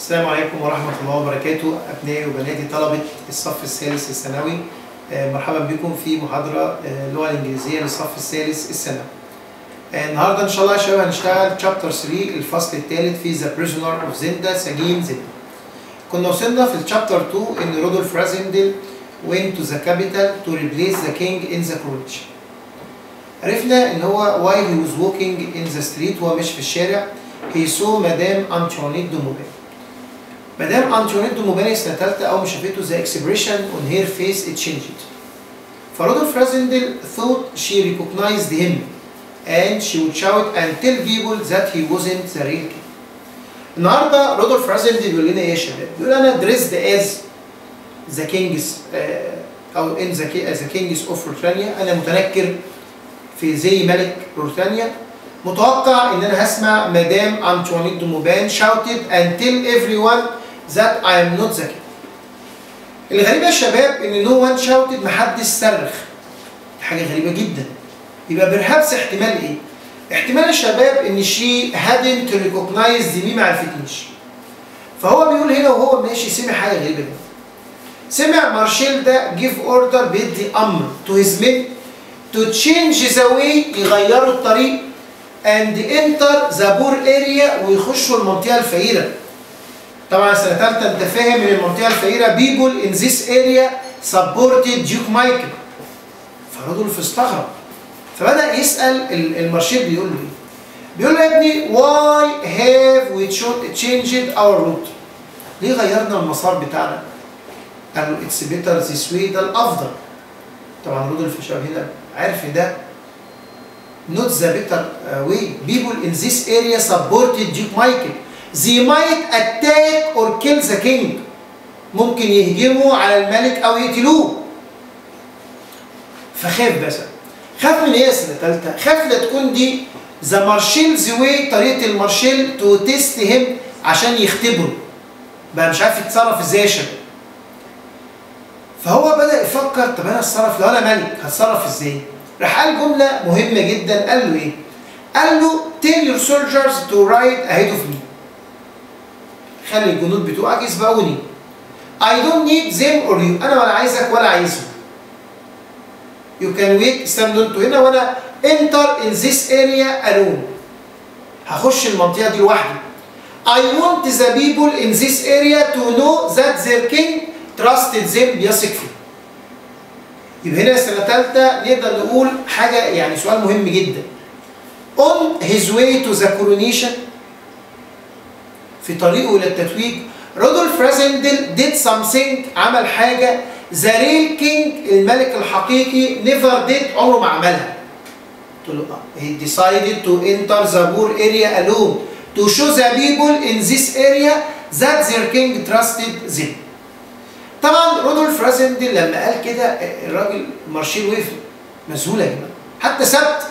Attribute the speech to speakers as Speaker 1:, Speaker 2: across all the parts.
Speaker 1: السلام عليكم ورحمة الله وبركاته أبنائي وبناتي طلبة الصف الثالث الثانوي آه، مرحبا بكم في محاضرة آه، اللغة الإنجليزية للصف الثالث الثانوي آه، النهاردة إن شاء الله يا شباب هنشتغل chapter 3 الفصل الثالث في The Prisoner of Zenda سجين زندا كنا وصلنا في الشابتر 2 إن رودولف رازندل went to the capital to replace the king in the coronation عرفنا إن هو while he was walking in the street وهو ماشي في الشارع he saw مدام أنطوانيت دو موبان مدام أنطوانيت دو موبان سنة تالتة أول ما شافته the expression on her face it changed فرودولف رازندل thought she recognized him and she would shout and tell people that he wasn't the real king النهارده رودولف رازندل بيقول لنا ايه يا شباب؟ بيقول انا dressed as the kings آه، او in the, ki- the kings of Ruritania انا متنكر في زي ملك روتانيا متوقع ان انا هسمع مدام انطوانيت دو موبان shouted and tell everyone that I am not the king. الغريبة يا شباب ان no one shouted محدش صرخ. دي حاجة غريبة جدا. يبقى برهابس احتمال ايه؟ احتمال يا شباب ان she hadn't recognized me ما عرفتنيش. فهو بيقول هنا وهو ماشي سمع حاجة غريبة جدا. سمع مارشيل ده give order بيدي امر to his men to change the way يغيروا الطريق and enter the poor area ويخشوا المنطقة الفقيرة. طبعا سنة تالتة انت فاهم ان المنطقة الفقيرة people in this area supported Duke Michael. فرودولف استغرب فبدأ يسأل ال- المارشيل بيقول له ايه؟ بيقول له يا ابني why have we cho- changed our route؟ ليه غيرنا المسار بتاعنا؟ قال له اتس بيتر ذيس واي ده الافضل. طبعا رودولف الشباب هنا عارف ان ده not the better uh, way. People in this area supported Duke Michael. They might attack or kill the king. ممكن يهجموا على الملك او يقتلوه. فخاف بس. خاف من ايه يا سنه ثالثه؟ خاف لا تكون دي ذا مارشيلز واي طريقه المارشيل تو تيست هيم عشان يختبره. بقى مش عارف يتصرف ازاي يا شباب. فهو بدأ يفكر طب انا اتصرف لو انا ملك هتصرف ازاي؟ راح قال جملة مهمة جدا قال له ايه؟ قال له tell your soldiers to ride ahead of me. خلي الجنود بتوعك يسبقوني. I don't need them or you. انا ولا عايزك ولا عايزهم. You can wait استنوا انتوا هنا وانا enter in this area alone. هخش المنطقة دي لوحدي. I want the people in this area to know that their king trusted them بيثق فيه. يبقى هنا سنة تالتة نقدر نقول حاجة يعني سؤال مهم جدا. On his way to the coronation في طريقه إلى التتويج رودولف رازندل did something عمل حاجة the real king الملك الحقيقي never did عمره ما عملها. قلت له اه he decided to enter the poor area alone to show the people in this area that their king trusted them. طبعا رودولف رازندل لما قال كده الراجل مارشيل وقف مذهول يا جماعه حتى سبت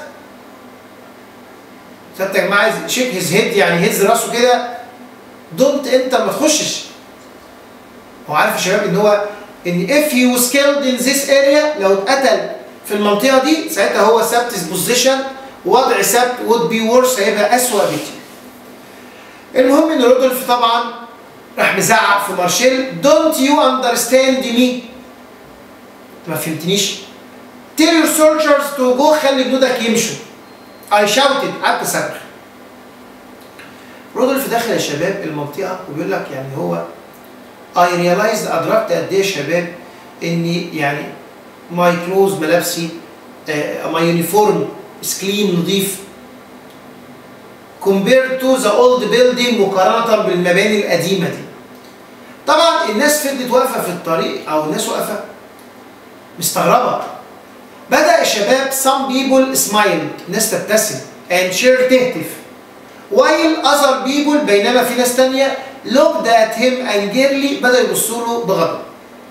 Speaker 1: سبت يا جماعه عايز شيك هيز هيد يعني هز راسه كده دونت انت ما تخشش هو عارف يا شباب ان هو ان if he was killed in this area لو اتقتل في المنطقه دي ساعتها هو سبت بوزيشن وضع سبت would be worse هيبقى اسوء بكتير المهم ان رودولف طبعا راح مزعق في مارشيل don't you understand me انت ما فهمتنيش tell your soldiers to go خلي جنودك يمشوا I shouted قعدت اصرخ رودولف دخل يا شباب المنطقة وبيقول لك يعني هو I realized أدركت قد إيه يا شباب إني يعني ماي كلوز ملابسي ماي يونيفورم كلين نظيف compared to the old building مقارنة بالمباني القديمة دي. طبعا الناس فضلت واقفة في الطريق أو الناس واقفة مستغربة. بدأ الشباب some people smiled ناس تبتسم and cheer تهتف. while other people بينما في ناس تانية looked at him angrily بدأوا يبصوا له بغضب.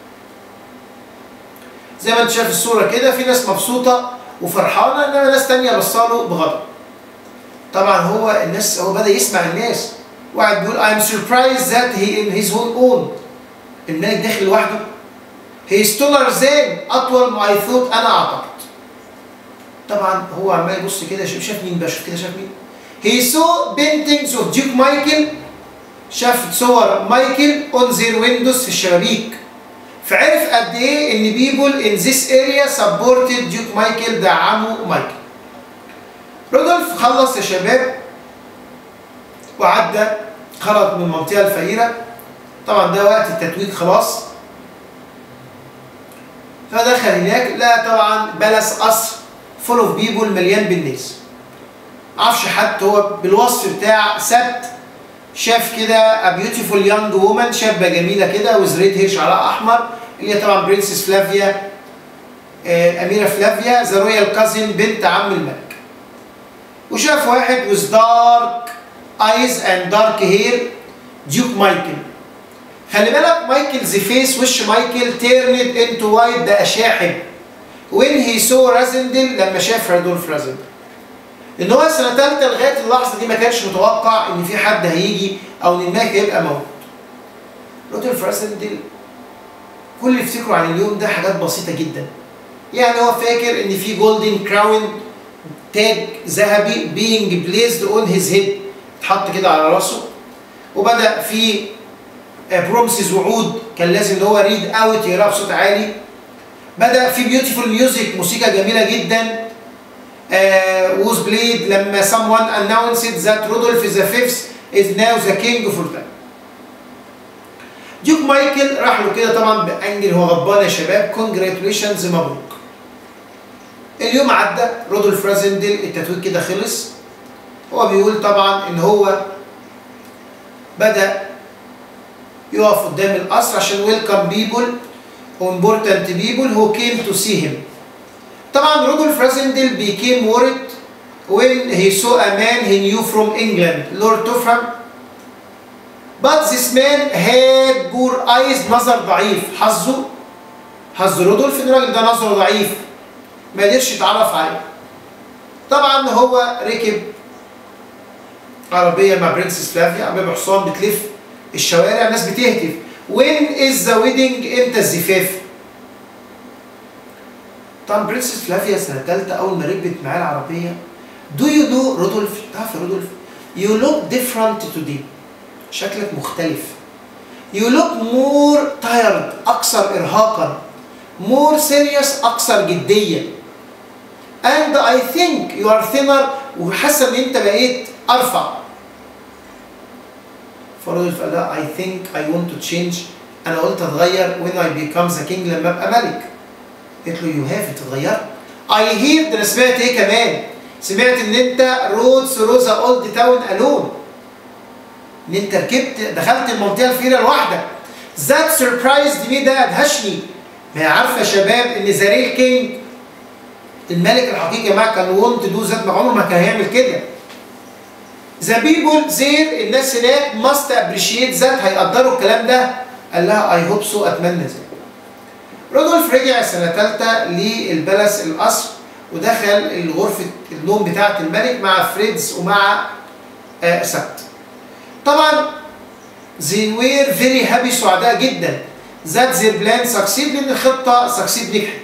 Speaker 1: زي ما انت شايف الصورة كده في ناس مبسوطة وفرحانة انما ناس تانية بصاله بغضب. طبعا هو الناس هو بدا يسمع الناس واحد بيقول I'm surprised that he in his own own الملك داخل لوحده he is taller than اطول ما I thought انا اعتقد طبعا هو عمال يبص كده شاف شاف مين بقى شاف كده شاف مين he saw paintings of Duke Michael شاف صور مايكل اون زير ويندوز في الشبابيك فعرف قد ايه ان بيبول ان ذيس اريا سبورتد ديوك مايكل دعموا مايكل رودولف خلص يا شباب وعدى خرج من المنطقه الفقيره طبعا ده وقت التتويج خلاص فدخل هناك لقى طبعا بلس قصر فول اوف بيبول مليان بالناس معرفش حد هو بالوصف بتاع سبت شاف كده ا بيوتيفول يونج وومن شابه جميله كده وز ريد هير شعرها احمر اللي هي طبعا برنسس فلافيا آه، اميره فلافيا ذا رويال كازن بنت عم الملك وشاف واحد وز دارك ايز اند دارك هير ديوك مايكل خلي بالك مايكل زي فيس وش مايكل تيرند انتو وايت ده شاحب وين هي سو رازندل لما شاف رادولف رازندل ان هو سنه ثالثه لغايه اللحظه دي ما كانش متوقع ان في حد هيجي او ان الملك هيبقى موجود رودولف رازندل كل اللي يفتكروا عن اليوم ده حاجات بسيطه جدا يعني هو فاكر ان في جولدن كراون تاج ذهبي بينج بليزد اون هيز هيد اتحط كده على راسه وبدا في برومسز وعود كان لازم ان هو ريد اوت يقراها بصوت عالي بدا في بيوتيفول ميوزك موسيقى جميله جدا ووز بليد لما someone announced that Rudolf the Fifth is now the king for them ديوك مايكل راح له كده طبعا بانجل هو غضبان يا شباب كونجراتوليشنز مبروك اليوم عدى رودولف رازندل التتويج كده خلص هو بيقول طبعا ان هو بدا يقف قدام القصر عشان ويلكم بيبول important people who came to see him طبعا رودولف رازندل became worried when he saw a man he knew from England Lord Topham but this man had poor eyes نظر ضعيف حظه حظ رودولف ان الراجل ده نظره ضعيف ما قدرش يتعرف عليه طبعا هو ركب عربيه مع برنسس فلافيا عربيه بحصان بتلف الشوارع الناس بتهتف وين از ذا ويدنج امتى الزفاف طبعا برنسس فلافيا سنه ثالثه اول ما ركبت معاه العربيه دو يو نو رودولف تعرف يا رودولف يو لوك ديفرنت توداي شكلك مختلف يو لوك مور تايرد اكثر ارهاقا مور سيريس اكثر جديه and I think you are thinner وحاسه ان انت بقيت ارفع فرودولف قال لها I think I want to change انا قلت اتغير when I become the king لما ابقى ملك قالت له you have اتغيرت I hear ده انا سمعت ايه كمان سمعت ان انت رود ثرو ذا اولد تاون الون ان انت ركبت دخلت المنطقه الفقيره لوحدك ذات سربرايزد مي ده ادهشني ما هي عارفه يا شباب ان ذا ريل كينج الملك الحقيقي يا جماعه كان وونت دو ذات ما عمره ما كان هيعمل كده ذا بيبول زير الناس هناك ماست ابريشيت ذات هيقدروا الكلام ده قال لها اي هوب سو اتمنى ذلك رودولف رجع سنه ثالثه للبلس القصر ودخل غرفه النوم بتاعه الملك مع فريدز ومع آه سبت طبعا they were very happy سعداء جدا that their plan succeed لان الخطه succeed نجحت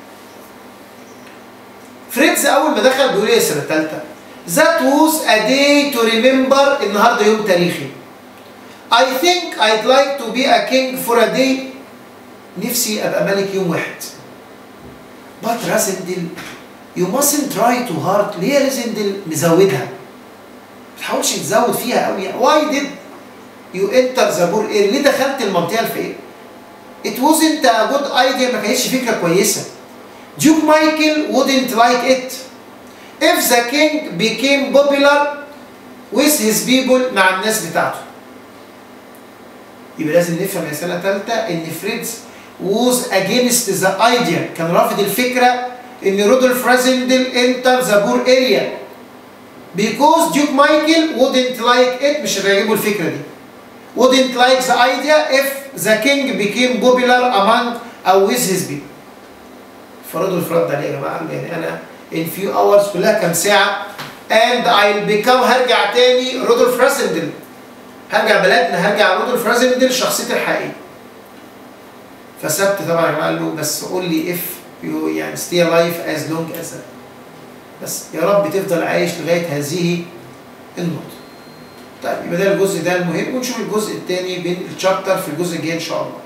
Speaker 1: فريدز اول ما دخل بيقول ايه السنه الثالثه That was a day to remember النهارده يوم تاريخي. I think I'd like to be a king for a day. نفسي ابقى ملك يوم واحد. But رازندل you mustn't try too hard. ليه رازندل مزودها؟ ما تحاولش تزود فيها قوي. Why did you enter the poor area؟ ليه دخلت المنطقه الفقيره؟ It wasn't a good idea ما كانتش فكره كويسه. Duke Michael wouldn't like it. if the king became popular with his people مع الناس بتاعته يبقى لازم نفهم يا سنه ثالثه ان فريدز was against the idea كان رافض الفكره ان رودولف رازندل enter the poor area because Duke Michael wouldn't like it مش هيعجبه الفكره دي wouldn't like the idea if the king became popular among او with his people فرودولف رد عليه يا جماعه يعني انا in few hours كلها كام ساعة and I'll become هرجع تاني رودولف رازندل هرجع بلدنا هرجع رودولف رازندل شخصيتي الحقيقية فسبت طبعا يا جماعة قال له بس قول لي if you يعني stay alive as long as that. بس يا رب تفضل عايش لغاية هذه النقطة طيب يبقى ده الجزء ده المهم ونشوف الجزء الثاني بين الشابتر في الجزء الجاي ان شاء الله